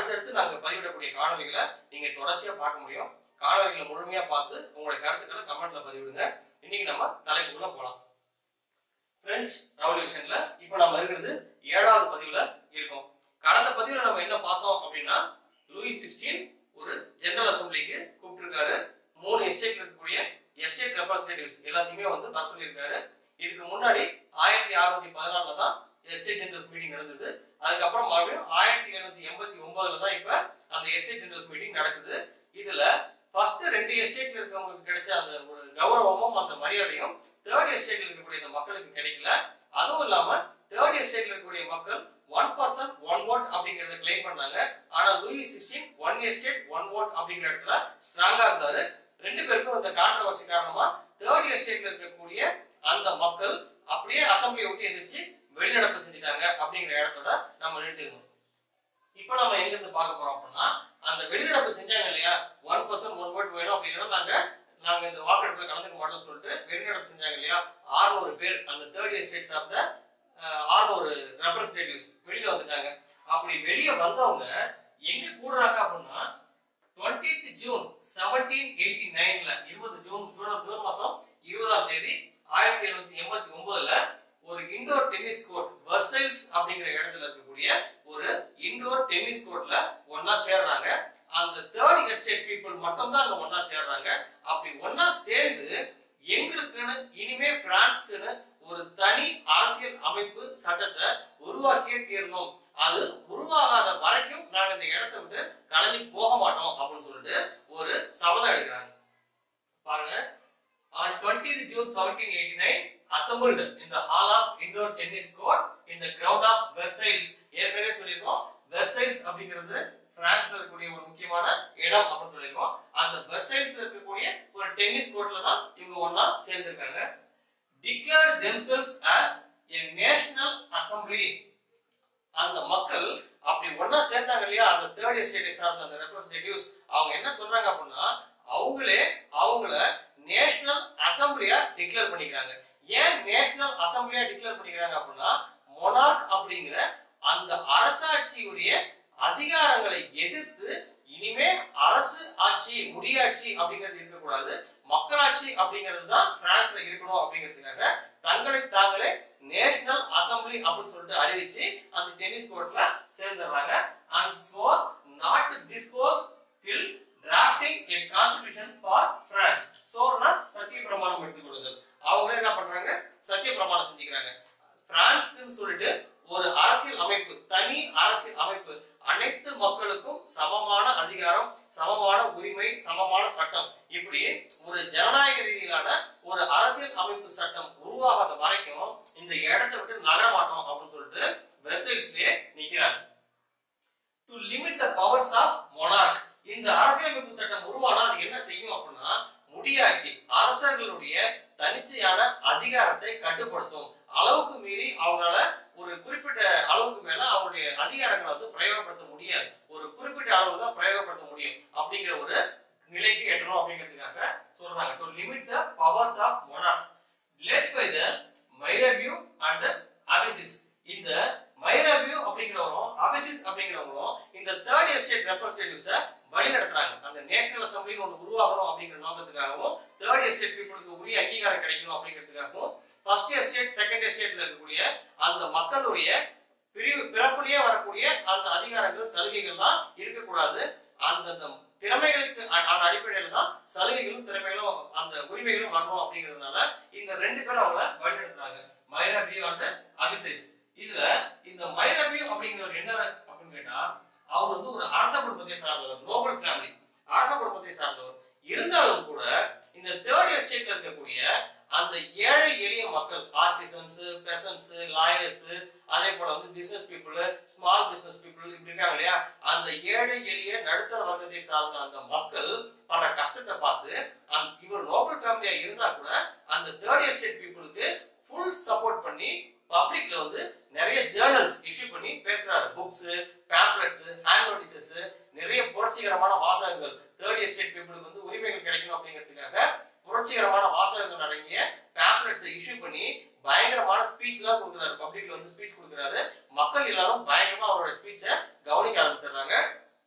அடுத்தடுத்து நாங்க பதிவிடக்கூடிய காணொலிகளை நீங்க தொடர்ச்சியா பார்க்க முடியும் காணொலிகளை முழுமையா பார்த்து உங்களுடைய கருத்துக்களை கமெண்ட்ல பதிவிடுங்க இன்னைக்கு நம்ம தலைப்புக்குள்ள போலாம் பிரெஞ்சு ரெவல்யூஷன்ல இப்போ நம்ம இருக்கிறது ஏழாவது பதிவுல இருக்கோம் கடந்த பதிவுல நம்ம என்ன பார்த்தோம் அப்படின்னா லூயி சிக்ஸ்டீன் ஒரு ஜெனரல் அசம்பிளிக்கு கூப்பிட்டிருக்காரு மூணு எஸ்டேட்ல இருக்கக்கூடிய எஸ்டேட் ரெப்ரஸன்டேட்டிவ்ஸ் எல்லாத்தையுமே வந்து வர சொல்லியிருக்காரு இதுக்கு முன்னாடி ஆயிரத்தி அறுநூத்தி பதினாலுல தான் எஸ்டேட் ஜெனரல்ஸ் மீட்டிங் நடந்தது அதுக்கப்புறம் மறுபடியும் ஆயிரத்தி எழுநூத்தி எண்பத்தி ஒன்பதுல தான் இப்ப அந்த எஸ்டேட் ஜெனரல்ஸ் மீட்டிங் நடக்குது இதுல ஃபர்ஸ்ட் ரெண்டு எஸ்டேட்ல இருக்கவங்களுக்கு கிடைச்ச அந்த ஒரு கௌரவமும் அந்த மரியாதையும் தேர்ட் எஸ்டேட்ல இருக்கக்கூடிய அந்த மக்களுக்கு கிடைக்கல அதுவும் இல்லாம தேர்ட் எஸ்டேட்ல இருக்கக்கூடிய மக்கள் ஒன் பர்சன் ஒன் ஓட் அப்படிங்கறத கிளைம் பண்ணாங்க ஆனா Louis sixteen one estate one vote அப்படிங்கிற இடத்துல ஸ்ட்ராங்கா இருந்தாரு ரெண்டு பேருக்கும் இந்த கான்ட்ரவர்சி காரணமா தேர்ட் எஸ்டேட்ல இருக்கக்கூடிய அந்த மக்கள் அப்படியே அசம்பிளியை விட்டு எந்திரிச்சு வெளிநடப்பு செஞ்சுட்டாங்க அப்படிங்கிற இடத்தோட நம்ம நிறுத்திக்கணும் இப்போ நம்ம எங்க இருந்து பார்க்க போறோம் அப்படின்னா அந்த வெளிநடப்பு செஞ்சாங்க இல்லையா ஒன் பர்சன்ட் ஒன் ஓட் வேணும் அப்படின்னா நாங்க நாங்க இந்த வாக்கெடுப்பு கலந்துக்க மாட்டோம்னு சொல்லிட்டு வெளிநடப்பு செஞ்சாங்க இல்லையா ஆறுநூறு பேர் அந்த தேர்ட் எஸ்டேட் சார்ந்த ஆறுநூறு ரெப்ரஸன்டேட்டிவ்ஸ் வெளியில வந்துட்டாங்க அப்படி வெளியே வந்தவங்க எங்க கூடுறாங்க அப்படின்னா டுவெண்ட்டி ஜூன் செவன்டீன் எயிட்டி நைன்ல இருபது ஜூன் ஜூன் ஜூன் மாசம் இருபதாம் தேதி ஆயிரத்தி எழுநூத்தி எண்பத்தி ஒன்பதுல ஒரு இண்டோர் டென்னிஸ் கோர்ட் வர்சைல்ஸ் அப்படிங்கிற இடத்துல இருக்கக்கூடிய ஒரு இண்டோர் டென்னிஸ் கோர்ட்ல ஒன்னா சேர்றாங்க அந்த தேர்ட் எஸ்டேட் பீப்புள் மட்டும் தான் அங்க ஒன்னா சேர்றாங்க அப்படி ஒன்னா சேர்ந்து எங்களுக்குன்னு இனிமே பிரான்ஸ்க்குன்னு ஒரு தனி அரசியல் அமைப்பு சட்டத்தை உருவாக்கியே தீரணும் அது உருவாகாத வரைக்கும் நாங்க இந்த இடத்தை விட்டு கலந்து போக மாட்டோம் அப்படின்னு சொல்லிட்டு ஒரு சபதம் எடுக்கிறாங்க பாருங்க on 20th June 1789 assembled in the hall of indoor tennis court in the ground of Versailles ஏற்கனவே சொல்லியிருக்கோம் வெர்சைல்ஸ் அப்படிங்கிறது பிரான்ஸ்ல இருக்கக்கூடிய ஒரு முக்கியமான இடம் அப்படின்னு சொல்லியிருக்கோம் அந்த வெர்சைல்ஸ்ல இருக்கக்கூடிய ஒரு டென்னிஸ் கோர்ட்ல தான் இவங்க ஒண்ணா சேர்ந்திருக்காங்க declared themselves as a national assembly அந்த மக்கள் அப்படி ஒண்ணா சேர்ந்தாங்க இல்லையா அந்த தேர்ட் எஸ்டேட்டை சார்ந்த அந்த ரெப்ரஸன்டேட்டிவ்ஸ் அவங்க என்ன சொல்றாங்க அப்படின்னா அவங்களே அவங்கள நேஷனல் அசம்பிளியா டிக்ளேர் பண்ணிக்கிறாங்க ஏன் நேஷனல் அசம்பிளியா டிக்ளேர் பண்ணிக்கிறாங்க அப்படின்னா மொனார்க் அப்படிங்கிற அந்த அரசாட்சியுடைய அதிகாரங்களை எதிர்த்து இனிமே அரசு ஆட்சி முடியாட்சி அப்படிங்கிறது இருக்கக்கூடாது மக்களாட்சி அப்படிங்கிறது தான் பிரான்ஸ்ல இருக்கணும் அப்படிங்கிறதுக்காக தங்களை தாங்களே நேஷனல் அசம்பிளி அப்படின்னு சொல்லிட்டு அறிவிச்சு அந்த டென்னிஸ் கோர்ட்ல சேர்ந்துடுறாங்க and swore not dispose till drafting a constitution for France சோர்னா சத்திய பிரமாணம் எடுத்துக்கொள்ளுதல் அவங்க என்ன பண்றாங்க சத்திய பிரமாணம் செஞ்சுக்கிறாங்க பிரான்ஸ்க்குன்னு சொல்லிட்டு ஒரு அரசியல் அமைப்பு தனி அரசியல் அமைப்பு அனைத்து மக்களுக்கும் சமமான அதிகாரம் சமமான உரிமை சமமான சட்டம் இப்படி ஒரு ஜனநாயக ரீதியிலான ஒரு அரசியல் அமைப்பு சட்டம் உருவாகாத வரைக்கும் இந்த இடத்தை விட்டு நகர மாட்டோம் அப்படின்னு சொல்லிட்டு வெர்சைல்ஸ்லயே நிக்கிறாங்க to limit the powers of monarch இந்த அரசியலமைப்பு சட்டம் உருவானா அது என்ன செய்யும் அப்படின்னா முடியாட்சி அரசர்களுடைய தனிச்சையான அதிகாரத்தை கட்டுப்படுத்தும் அளவுக்கு மீறி அவங்களால ஒரு குறிப்பிட்ட அளவுக்கு மேல அவங்களுடைய அதிகாரங்களை வந்து பிரயோகப்படுத்த முடியாது ஒரு குறிப்பிட்ட அளவு தான் பிரயோகப்படுத்த முடியும் அப்படிங்கிற ஒரு நிலைக்கு எட்டணும் அப்படிங்கிறதுக்காக சொல்றாங்க to limit the powers of monarch led by the Mirabeau and Abbe Sieyes இந்த மைரபியூ அப்படிங்கிறவரும் அபிசிஸ் அப்படிங்கிறவங்களும் இந்த தேர்ட் எஸ்டேட் ரெப்ரஸன்டேட்டிவ்ஸை வழி நடத்துறாங்க அந்த நேஷனல் அசம்பிளின்னு ஒன்று உருவாகணும் அப்படிங்கிற நோக்கத்துக்காகவும் தேர்ட் எஸ்டேட் பீப்புளுக்கு உரிய அங்கீகாரம் கிடைக்கணும் அப்படிங்கிறதுக்காகவும் ஃபர்ஸ்ட் எஸ்டேட் செகண்ட் எஸ்டேட்ல இருக்கக்கூடிய அந்த மக்களுடைய பிரிவு பிறப்புலயே வரக்கூடிய அந்த அதிகாரங்கள் சலுகைகள்லாம் இருக்கக்கூடாது அந்தந்த திறமைகளுக்கு அ- அந்த அடிப்படையில தான் சலுகைகளும் திறமைகளும் அந்த உரிமைகளும் வரணும் அப்படிங்கிறதுனால இந்த ரெண்டு பேரும் அவங்கள வழிநடத்துறாங்க மைரபியூ அண்ட் அபிசைஸ் இதுல இந்த மைரபியூ அப்படிங்கிறவர் என்ன அப்படின்னு கேட்டா அவர் வந்து ஒரு அரச குடும்பத்தை சார்ந்தவர் நோபல் ஃபேமிலி அரச குடும்பத்தை சார்ந்தவர் இருந்தாலும் கூட இந்த தேர்ட் எஸ்டேட்ல இருக்கக்கூடிய அந்த ஏழை எளிய மக்கள் ஆர்டிசன்ஸ் பெசன்ஸ் லாயர்ஸ் அதே போல வந்து business people small business people இப்படி இருக்காங்க இல்லையா அந்த ஏழை எளிய நடுத்தர வர்க்கத்தை சார்ந்த அந்த மக்கள் படுற கஷ்டத்தை பார்த்து அந்த- இவர் நோபல் ஃபேமிலியா இருந்தா கூட அந்த தேர்ட் எஸ்டேட் பீப்புளுக்கு ஃபுல் சப்போர்ட் பண்ணி பப்ளிக்ல வந்து நிறைய ஜேர்னல்ஸ் இஷ்யூ பண்ணி பேசுறாரு புக்ஸ் பேம்ப்ளெட்ஸ் ஹேண்ட் நோட்டீசஸ் நிறைய புரட்சிகரமான வாசகங்கள் தேர்ட் எஸ்டேட் பீப்புளுக்கு வந்து உரிமைகள் கிடைக்கணும் அப்படிங்கிறதுக்காக புரட்சிகரமான வாசகங்கள் அடங்கிய பேம்ப்ளெட்ஸ் இஷ்யூ பண்ணி பயங்கரமான ஸ்பீச் எல்லாம் கொடுக்குறாரு பப்ளிக்ல வந்து ஸ்பீச் கொடுக்குறாரு மக்கள் எல்லாரும் பயங்கரமா அவரோட ஸ்பீச்சை கவனிக்க ஆரம்பிச்சிடுறாங்க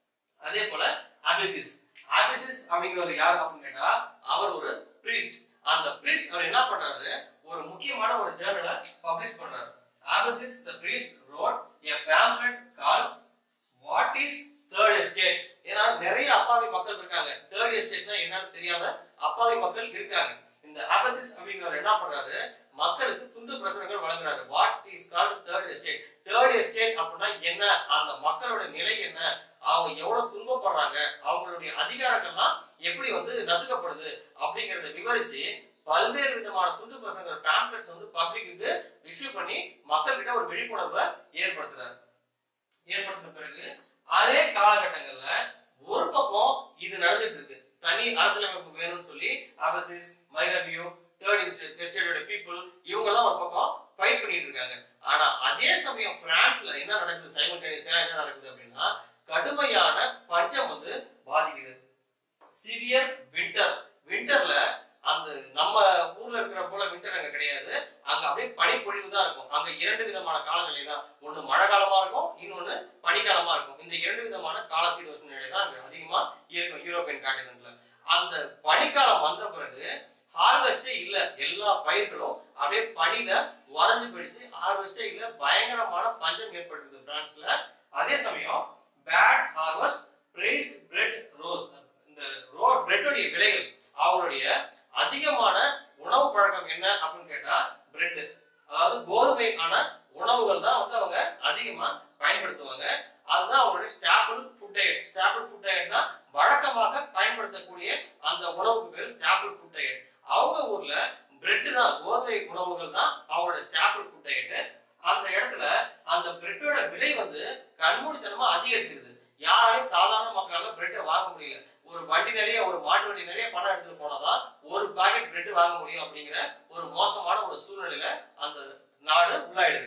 அதே போல அபிசிஸ் அபிசிஸ் அப்படிங்கிறவர் யார் அப்படின்னு கேட்டா அவர் ஒரு பிரீஸ்ட் அந்த பிரீஸ்ட் அவர் என்ன பண்றாரு ஒரு முக்கியமான ஒரு ஜேர்னலை பப்ளிஷ் பண்றாரு Abbe Sieyes the priest wrote a pamphlet call what is third estate ஏன்னா நிறைய அப்பாவி மக்கள் இருக்காங்க தேர்ட் எஸ்டேட்னா என்னன்னு தெரியாத அப்பாவி மக்கள் இருக்காங்க இந்த அபசிஸ் அப்படிங்கிறவர் என்ன பண்றாரு மக்களுக்கு துண்டு பிரசுரங்கள் வழங்குறாரு what is called third estate third estate அப்படின்னா என்ன அந்த மக்களோட நிலை என்ன அவங்க எவ்வளவு துன்பப்படுறாங்க அவங்களுடைய அதிகாரங்கள்லாம் எப்படி வந்து நசுக்கப்படுது அப்படிங்கறத விவரிச்சு பல்வேறு விதமான துண்டு பிரசுரங்கள் பேம்ப்ளெட்ஸ் வந்து பப்ளிக்கு இஷ்யூ பண்ணி மக்கள் கிட்ட ஒரு விழிப்புணர்வை ஏற்படுத்துறாரு ஏற்படுத்தின பிறகு அதே காலகட்டங்கள்ல ஒரு பக்கம் இது நடந்துட்டு இருக்கு தனி அரசியலமைப்பு வேணும்னு சொல்லி அபசிஸ் மைரவியூ தேர்ட் எஸ்டேட்டோட பீப்புள் இவங்க எல்லாம் ஒரு பக்கம் ஃபைட் பண்ணிட்டு இருக்காங்க ஆனா அதே சமயம் பிரான்ஸ்ல என்ன நடக்குது சைமல்டேனியஸா என்ன நடக்குது அப்படின்னா கடுமையான பஞ்சம் வந்து பாதிக்குது சிவியர் வின்டர் வின்டர்ல அந்த நம்ம ஊர்ல இருக்கிற போல வின்டர் அங்க கிடையாது அங்க அப்படியே பனிப்பொழிவு தான் இருக்கும் அங்க இரண்டு விதமான காலநிலை தான் ஒண்ணு மழை காலமா இருக்கும் இன்னொன்னு பனிக்காலமா இருக்கும் இந்த இரண்டு விதமான கால சீதோஷ நிலை தான் அங்க அதிகமா இருக்கும் யூரோப்பியன் காண்டினென்ட்ல அந்த பனிக்காலம் வந்த பிறகு ஹார்வெஸ்டே இல்ல எல்லா பயிர்களும் அப்படியே பனில உறைஞ்சு போயிடுச்சு ஹார்வெஸ்டே இல்ல பயங்கரமான பஞ்சம் ஏற்பட்டது பிரான்ஸ்ல அதே சமயம் bad harvest priced bread rose இந்த ரோ பிரெட்டுடைய விலைகள் அவங்களுடைய அதிகமான உணவு பழக்கம் என்ன அப்படின்னு கேட்டா பிரெட் அதாவது கோதுமை ஆன உணவுகள் தான் வந்து அவங்க அதிகமா பயன்படுத்துவாங்க அதுதான் அவங்களுடைய staple food diet staple food டயட்னா வழக்கமாக பயன்படுத்தக்கூடிய அந்த உணவுக்கு பேர் ஸ்டாப்பிள் ஃபுட் டயட் அவங்க ஊர்ல பிரெட் தான் கோதுமை உணவுகள் தான் அவங்களோட ஸ்டாப்பிள் ஃபுட் டயட் அந்த இடத்துல அந்த பிரெட்டோட விலை வந்து கண்மூடித்தனமா அதிகரிச்சிருது யாராலையும் சாதாரண மக்களால பிரெட்டை வாங்க முடியல ஒரு வண்டி நிறைய ஒரு மாட்டு வண்டி நிறைய பணம் எடுத்துட்டு போனாதான் ஒரு பாக்கெட் பிரெட் வாங்க முடியும் அப்படிங்கிற ஒரு மோசமான ஒரு சூழ்நிலையில அந்த நாடு உள்ளாயிடுது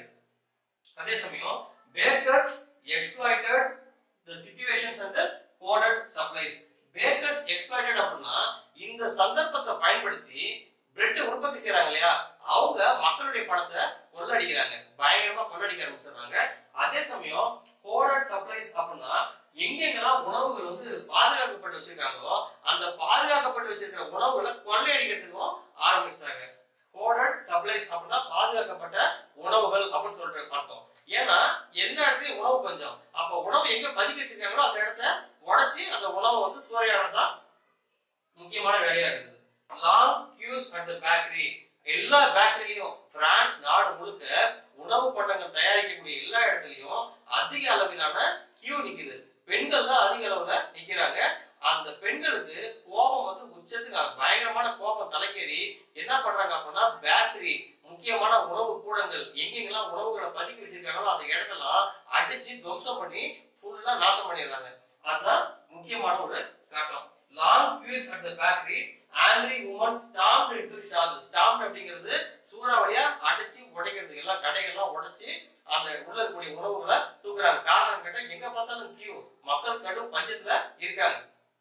அதே சமயம் bakers exploited the situations and hoarded supplies bakers exploited அப்படின்னா இந்த சந்தர்ப்பத்தை பயன்படுத்தி பிரெட் உற்பத்தி செய்யறாங்க இல்லையா அவங்க மக்களுடைய பணத்தை கொள்ளடிக்கிறாங்க பயங்கரமா கொள்ளடிக்க ஆரம்பிச்சிடுறாங்க அதே சமயம் கோடட் சப்ளைஸ் அப்படின்னா எங்கெங்கெல்லாம் உணவுகள் வந்து பாதுகாக்கப்பட்டு வச்சிருக்காங்களோ அந்த பாதுகாக்கப்பட்டு வச்சிருக்கிற உணவுகளை கொள்ளையடிக்கிறதுக்கும் ஆரம்பிச்சிட்டாங்க கோடட் சப்ளைஸ் அப்படின்னா பாதுகாக்கப்பட்ட உணவுகள் அப்படின்னு சொல்லிட்டு அர்த்தம் ஏன்னா எந்த இடத்துலயும் உணவு பஞ்சம் அப்ப உணவு எங்க பதுக்கி வச்சிருக்காங்களோ அந்த இடத்த உடைச்சு அந்த உணவை வந்து சூறையாடதான் முக்கியமான வேலையா இருக்குது long queues at the bakery எல்லா பேக்கரிலையும் பிரான்ஸ் நாடு முழுக்க உணவு பண்டங்கள் தயாரிக்கக்கூடிய எல்லா இடத்துலயும் அதிக அளவிலான கியூ நிக்குது பெண்கள் தான் அதிக அளவுல நிக்கிறாங்க அந்த பெண்களுக்கு கோபம் வந்து உச்சத்துக்கு பயங்கரமான கோபம் தலைக்கேறி என்ன பண்றாங்க அப்படின்னா பேக்கரி முக்கியமான உணவு கூடங்கள் எங்கெங்கெல்லாம் உணவுகளை பதுக்கி வச்சிருக்காங்களோ அந்த இடத்தெல்லாம் அடிச்சு துவம்சம் பண்ணி ஃபுல்லா நாசம் பண்ணிடுறாங்க அதுதான் முக்கியமான ஒரு கட்டம் long queues at the bakery angry woman stomp into shop stomp அப்படிங்கிறது சூறாவளியா அடிச்சு உடைக்கிறது எல்லா கடைகள்லாம் உடைச்சு அந்த உள்ள இருக்கக்கூடிய உணவுகளை தூக்குறாங்க காரணம் கேட்டா எங்க பார்த்தாலும் கியூ மக்கள் கடும் பஞ்சத்துல இருக்காங்க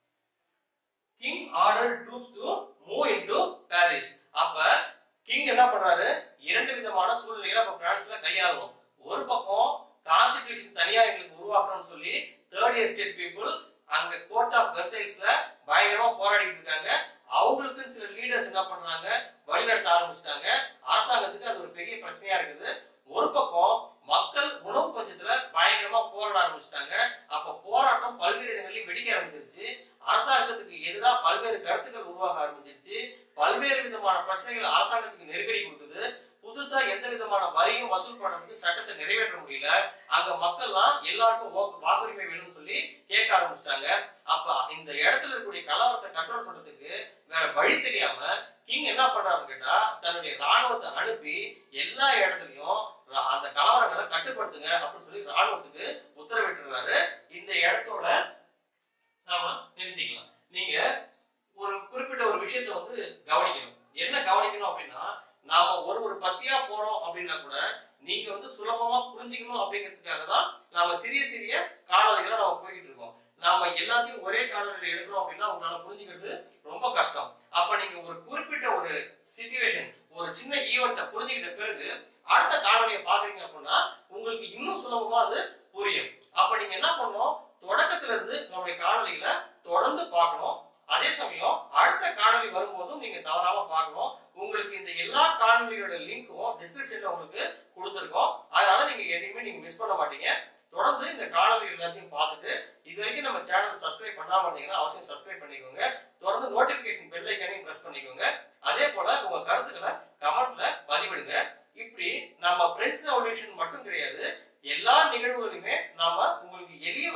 king order troops to move into Paris அப்ப கிங் என்ன பண்றாரு இரண்டு விதமான சூழ்நிலைகளை அப்ப பிரான்ஸ்ல கையாளணும் ஒரு பக்கம் கான்ஸ்டிடியூஷன் தனியா எங்களுக்கு உருவாக்கணும்னு சொல்லி தேர்ட் எஸ்டேட் பீப்புள் அங்க கோர்ட் ஆஃப் வெர்சைல்ஸ்ல பயங்கரமா போராடிட்டு இருக்காங்க அவங்களுக்குன்னு சில லீடர்ஸ் என்ன பண்றாங்க வழிநடத்த ஆரம்பிச்சிட்டாங்க அரசாங்கத்துக்கு அது ஒரு பெரிய பிரச்சனையா இருக்குது ஒரு பக்கம் மக்கள் உணவு பஞ்சத்துல பயங்கரமா போராட ஆரம்பிச்சிட்டாங்க அப்ப போராட்டம் பல்வேறு இடங்களிலும் வெடிக்க ஆரம்பிச்சிருச்சு அரசாங்கத்துக்கு எதிராக பல்வேறு கருத்துக்கள் உருவாக ஆரம்பிச்சிருச்சு பல்வேறு விதமான பிரச்சனைகள் அரசாங்கத்துக்கு நெருக்கடி கொடுக்குது புதுசா எந்த விதமான வரியும் வசூல் பண்றதுக்கு சட்டத்தை நிறைவேற்ற முடியல அங்க மக்கள்லாம் எல்லாருக்கும் வாக்கு- வாக்குரிமை வேணும்னு சொல்லி கேட்க ஆரம்பிச்சிட்டாங்க அப்ப இந்த இடத்துல இருக்கக்கூடிய கலவரத்தை கண்ட்ரோல் பண்றதுக்கு வேற வழி தெரியாம கிங் என்ன பண்றாருன்னு கேட்டா தன்னுடைய ராணுவத்தை அனுப்பி எல்லா இடத்துலயும் ரா- அந்த கலவரங்களை கட்டுப்படுத்துங்க அப்படின்னு சொல்லி ராணுவத்துக்கு உத்தரவிட்டுறாரு இந்த இடத்தோட நாம நிறுத்திக்கலாம் நீங்க ஒரு குறிப்பிட்ட ஒரு விஷயத்தை வந்து கவனிக்கணும் என்ன கவனிக்கணும் அப்படின்னா நாம ஒரு ஒரு பத்தியா போறோம் அப்படின்னா கூட நீங்க வந்து சுலபமா புரிஞ்சுக்கணும் அப்படிங்கிறதுக்காக தான் நாம சிறிய சிறிய காணொலிகளை நாம போய்கிட்டு இருக்கோம் நாம எல்லாத்தையும் ஒரே காணொலியில எடுக்கிறோம் அப்படின்னா உங்களால புரிஞ்சுக்கிறது ரொம்ப கஷ்டம் அப்ப நீங்க ஒரு குறிப்பிட்ட ஒரு சிச்சுவேஷன் ஒரு சின்ன ஈவெண்ட்டை புரிஞ்சுக்கிட்ட பிறகு அடுத்த காணொலியை பாக்குறீங்க அப்படின்னா உங்களுக்கு இன்னும் சுலபமா அது புரியும் அப்ப நீங்க என்ன பண்ணணும் தொடக்கத்துல இடத்துல இருந்து நம்முடைய காணொலிகளை தொடர்ந்து பார்க்கணும் அதே சமயம் அடுத்த காணொலி வரும்போதும் நீங்க தவறாம பார்க்கணும் உங்களுக்கு இந்த எல்லா காணொலியோட லிங்க்கும் டிஸ்கிரிப்ஷன்ல உங்களுக்கு கொடுத்துருக்கோம் அதனால நீங்க எதையுமே நீங்க மிஸ் பண்ண மாட்டீங்க தொடர்ந்து இந்த காணொலி எல்லாத்தையும் பார்த்துட்டு இது வரைக்கும் நம்ம சேனல் சப்ஸ்கிரைப் பண்ணாம இருந்தீங்கன்னா அவசியம் சப்ஸ்கிரைப் பண்ணிக்கோங்க தொடர்ந்து நோட்டிபிகேஷன் பெல் ஐக்கானையும் பிரஸ் பண்ணிக்கோங்க அதே போல உங்க கருத்துக்களை கமெண்ட்ல பதிவிடுங்க இப்படி நம்ம ஃப்ரெண்ட்ஸ் ரெவல்யூஷன் மட்டும் கிடையாது எல்லா நிகழ்வுகளுமே நாம உங்களுக்கு எளிய